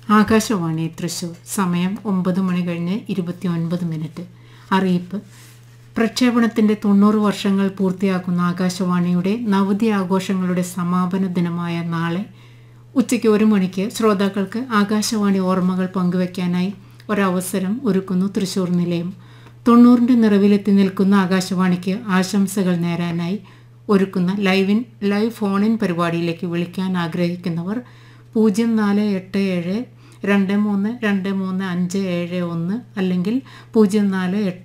ആകാശവാണി തൃശൂർ സമയം ഒമ്പത് മണി കഴിഞ്ഞ് ഇരുപത്തി ഒൻപത് മിനിറ്റ് അറിയിപ്പ് പ്രക്ഷേപണത്തിൻ്റെ തൊണ്ണൂറ് വർഷങ്ങൾ പൂർത്തിയാക്കുന്ന ആകാശവാണിയുടെ നവതി ആഘോഷങ്ങളുടെ സമാപന ദിനമായ നാളെ ഉച്ചയ്ക്ക് ഒരു മണിക്ക് ശ്രോതാക്കൾക്ക് ആകാശവാണി ഓർമ്മകൾ പങ്കുവയ്ക്കാനായി ഒരവസരം ഒരുക്കുന്നു തൃശൂർ നിലയം തൊണ്ണൂറിൻ്റെ നിറവിലെത്തി നിൽക്കുന്ന ആകാശവാണിക്ക് ആശംസകൾ നേരാനായി ഒരുക്കുന്ന ലൈവിൻ ലൈവ് ഫോണിൻ പരിപാടിയിലേക്ക് വിളിക്കാൻ ആഗ്രഹിക്കുന്നവർ പൂജ്യം നാല് എട്ട് ഏഴ് രണ്ട് മൂന്ന് രണ്ട് മൂന്ന് അഞ്ച് ഏഴ് ഒന്ന് അല്ലെങ്കിൽ പൂജ്യം നാല് എട്ട്